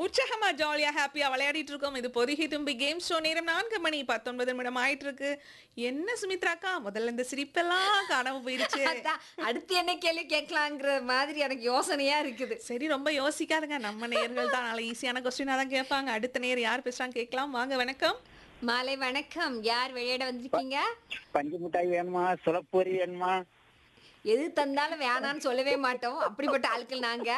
உற்சாகமா ஜாலியா ஹாப்பியா விளையாடிட்டு இருக்கோம் இது பொதுகி தும்பி கேம் ஷோ நேரம் நான்கு மணி பத்தொன்பது நிமிடம் ஆயிட்டு இருக்கு என்ன சுமித்ராக்கா முதல்ல இந்த சிரிப்பெல்லாம் காணாம போயிருச்சு அதான், அடுத்து என்ன கேள்வி கேட்கலாங்கிற மாதிரி எனக்கு யோசனையா இருக்குது சரி ரொம்ப யோசிக்காதுங்க நம்ம நேர்கள் தான் நல்ல ஈஸியான கொஸ்டினா தான் கேட்பாங்க அடுத்த நேர் யார் பேசுறாங்க கேட்கலாம் வாங்க வணக்கம் மாலை வணக்கம் யார் விளையாட வந்திருக்கீங்க பஞ்சு மிட்டாய் வேணுமா சுளப்பொரி வேணுமா எது தந்தாலும் வேணாம்னு சொல்லவே மாட்டோம் அப்படிப்பட்ட ஆட்கள் நாங்க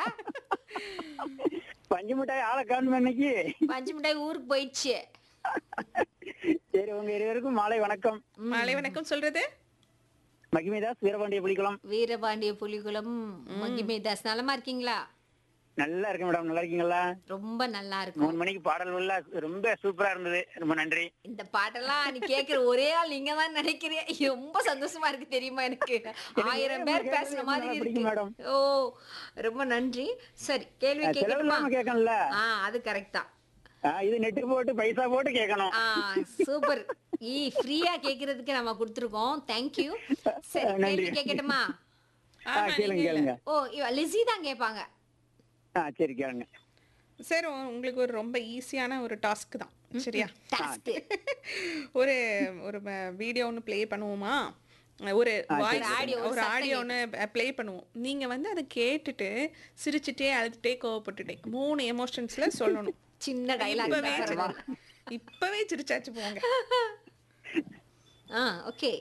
பஞ்சு மிட்டாய் ஆளை காணுமே இன்னைக்கு பஞ்சு மிட்டாய் ஊருக்கு போயிடுச்சு சரி உங்க இருவருக்கும் மாலை வணக்கம் மாலை வணக்கம் சொல்றது மகிமிதாஸ் வீரபாண்டிய புலிக்குளம் வீரபாண்டிய புலிகுளம் மகிமேதாஸ் நலமா இருக்கீங்களா நல்லா இருக்கு மேடம் நல்லா இருக்கீங்களா ரொம்ப நல்லா இருக்கும் மூணு மணிக்கு பாடல் உள்ள ரொம்ப சூப்பரா இருந்தது ரொம்ப நன்றி இந்த பாட்டெல்லாம் நீ கேக்குற ஒரே ஆள் நீங்க தான் நினைக்கிறேன் ரொம்ப சந்தோஷமா இருக்கு தெரியுமா எனக்கு ஆயிரம் பேர் கேக்குறது பேசுன மாதிரி நல்லா இருக்கு பிடிக்கும் மேடம். ஓ ரொம்ப நன்றி சரி கேள்வி செலவு கேட்கணுமா இல்லாம கேட்கணும்ல ஆ அது கரெக்ட் தான் ஆ, இது நெட்டு போட்டு பைசா போட்டு கேட்கணும் ஆ சூப்பர் ஈ ஃப்ரீயா கேக்குறதுக்கு நம்ம கொடுத்துருக்கோம் தேங்க்யூ சரி நன்றி. கேள்வி கேட்கட்டுமா ஆ, ஆமா, கேளுங்க நீங்க இல்ல. கேளுங்க ஓ இவ லிஸி தான் கேட்பாங்க ஆ சரி கேளுங்க சரி உ- உங்களுக்கு ஒரு ரொம்ப ஈஸியான ஒரு டாஸ்க் தான் சரியா டாஸ்க் ஒரு ஒரு வீடியோ ஒன்று ப்ளே பண்ணுவோமா ஒரு வாய்ஸ் audio, ஒரு ஒரு சத்தம் ஆடியோ ஒன்று ப்ளே பண்ணுவோம் நீங்க வந்து அதை கேட்டுட்டு சிரிச்சுட்டே அழுதுட்டே கோவப்பட்டுட்டே மூணு எமோஷன்ஸ்ல சொல்லணும் சின்ன டைலாக் இப்பவே சிரி- இப்பவே சிரிச்சாச்சு போங்க ஆ ஓகே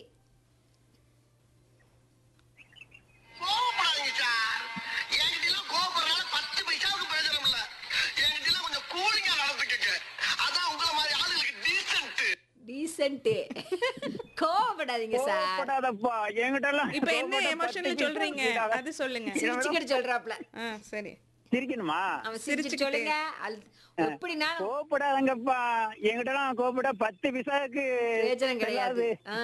கோவப்படாதீங்க சார் என்கிட்ட எல்லாம் கோவப்படுறதுனால பத்து பைசாவுக்கு பிரயோஜனம் இல்ல என்கிட்ட எல்லாம் கொஞ்சம் கூலிங்கா நடந்துக்கங்க அதான் உங்களை மாதிரி ஆளுங்களுக்கு டீசென்ட் டீசென்ட் கோவப்படாதீங்க சார் கோவப்படாதப்பா என்கிட்ட எல்லாம் இப்ப என்ன கோவப்பட்டா எமோஷன்ல பத்து சொல்றீங்க பைசா அது சொல்லுங்க சிரிச்சுக்கிட்டு சொல்றாப்ல ஆ சரி சிரிக்கணுமா அவன் சிரிச்சு சொல்லுங்க அழு- எப்படின்னா கோவப்படாதங்கப்பா என்கிட்ட எல்லாம் கோவப்பட்டா பத்து பைசாவுக்கு பிரயோஜனம் கிடையாது ஆ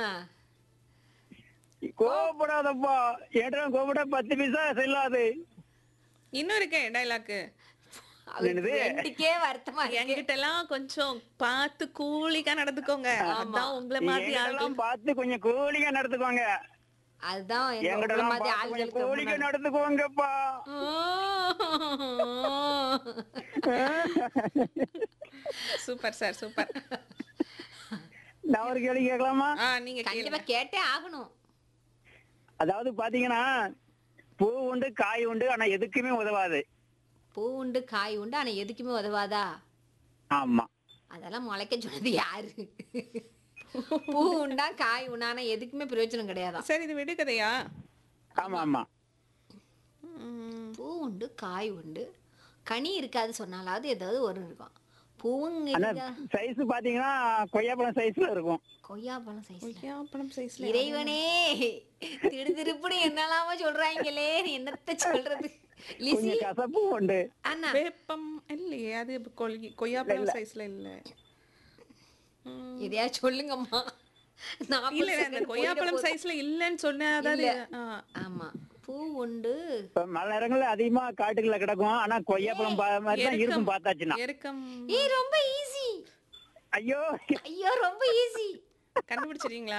கோவப்படாதப்பா என்கிட்ட எல்லாம் கோவப்பட்டா பத்து பைசா செல்லாது இன்னும் இருக்கே டைலாக்கு அவருக்கு என்னது? ரெண்டுக்கே வருத்தமா இருக்கு என்கிட்ட எல்லாம் கொஞ்சம் பார்த்து கூலிக்கா நடந்துக்கோங்க அதான் உங்களை மாதிரி என்கிட்ட ஆளுங்க எல்லாம் பார்த்து கொஞ்சம் கூலிங்கா நடத்துக்கோங்க அதுதான் எங்க என்கிட்ட உங்களை எல்லாம் மாதிரி பார்த்து கொஞ்சம் ஆளுகளுக்கு ரொம்ப கூலிங்கா நல்லது. நடத்துக்கோங்கப்பா சூப்பர் சார் சூப்பர் நான் ஒரு கேள்வி கேட்கலாமா ஆ நீங்க கண்டிப்பா கேளுங்க கேட்டே ஆகணும் அதாவது பாத்தீங்கன்னா பூ உண்டு காய் உண்டு ஆனா எதுக்குமே உதவாது பூ உண்டு காய் உண்டு ஆனா எதுக்குமே உதவாதா ஆமா அதெல்லாம் முளைக்க சொன்னது யாரு பூ உண்டா காய் உண்டா ஆனா எதுக்குமே பிரயோஜனம் கிடையாதான் சரி இது விடுகதையா ஆமா ஆமா ம், பூ உண்டு காய் உண்டு கனி இருக்காது சொன்னாலாவது ஏதாவது ஒரு இருக்கும் பூவும் ஆனா இருக்கா சைஸ் பாத்தீங்கன்னா கொய்யாப்பழம் சைஸ்ல இருக்கும் கொய்யாப்பழம் சைஸ்ல கொய்யாப்பழம் சைஸ்ல இறைவனே திடுதிருப்புன்னு என்னெல்லாமோ சொல்றாங்களே என்னத்த சொல்றது லிசி கொஞ்சம் கசப்பு உண்டு அண்ணா வேப்பம் இல்லையே அது கொய்- கொய்யாப்பழம் சைஸ்ல இல்ல ம், எதையா சொல்லுங்கம்மா நாற்பது இல்ல இல்ல, அந்த second கொய்யாப்பழம் போயிட போகுது. சைஸ்ல இல்லன்னு சொன்னா அதாவது இல்ல. ஆ, ஆமா பூ உண்டு இப்ப மழை நேரங்கள்ல அதிகமா காட்டுக்குள்ள கிடக்கும் ஆனா கொய்யாப்பழம் பா- மாதிரி தான் இருக்கும் எருக்கம் பார்த்தாச்சுன்னா எருக்கம் ஏய் ரொம்ப ஈஸி ஐயோ ஐயோ ரொம்ப ஈஸி கண்டுபிடிச்சிருக்கீங்களா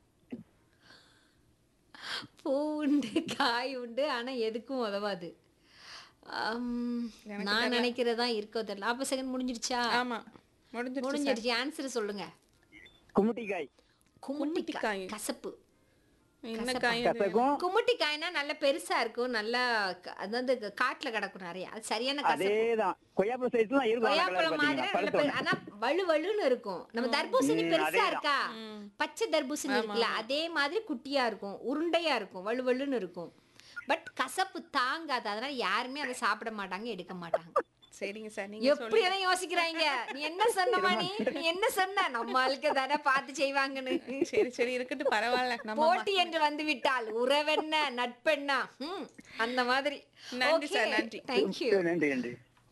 பூ உண்டு காய் உண்டு ஆனா எதுக்கும் உதவாது ஆம், நான் நினைக்கிறதா இருக்கோ தெரியல அப்ப செகண்ட் முடிஞ்சிருச்சா ஆமா முடிஞ்சிருச்சு சார். முடிஞ்சிருச்சு ஆன்சர் சொல்லுங்க குமுட்டிக்காய் குமுட்டிக்காய் குமுட்டிக்காய். கசப்பு என்ன காய் அது? கசக்கும் குமுட்டிக்காய்னா நல்ல பெருசா இருக்கும் நல்லா க- அதாவது க- காட்டுல கிடக்கும் நிறைய அது சரியான கசப்பு அதேதான் கொய்யாப்பழம் சைஸ்ல தான் இருக்கும் வெள்ளை கலர் கொய்யாப்பழம் மாதிரி பாத்தீங்கன்னா நல்ல பழுத்தோட பெரு- ஆனா வலு வலுன்னு இருக்கும் நம்ம தர்பூசணி ம், பெருசா அதேதான். இருக்கா பச்சை தர்பூசணி இருக்குல்ல அதே மாதிரி குட்டியா இருக்கும் உருண்டையா இருக்கும் வலு வலுன்னு இருக்கும் பட் கசப்பு தாங்காது அதனால யாருமே அதை சாப்பிட மாட்டாங்க எடுக்க மாட்டாங்க சரிங்க சார் நீங்க எப்படி எல்லாம் யோசிக்கிறாங்க நீ என்ன சொன்னமா நீ நீ என்ன சொன்ன நம்ம ஆளுக்கு தானே பார்த்து செய்வாங்கன்னு சரி சரி இருக்கட்டும் பரவாயில்ல நம்ம போட்டி என்று வந்து விட்டால் உறவென்ன நட்பெண்ணா ம், அந்த மாதிரி நன்றி சார், நன்றி. தேங்க்யூ நன்றி நன்றி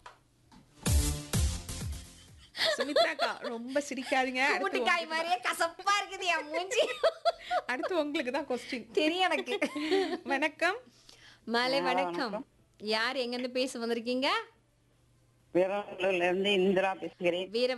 சுமித்ராக்கா ரொம்ப சிரிக்காதீங்க அடுத்து குமுட்டிக்காய் மாதிரியே கசப்பா இருக்குது என் மூஞ்சி அடுத்து உங்களுக்கு தான் கொஸ்டின் தெரியும் எனக்கு வணக்கம் மாலை வணக்கம் யார் எங்க இருந்து பேச வந்திருக்கீங்க வீரர்ல இருந்து இந்திரா பேசுகிறேன் வீர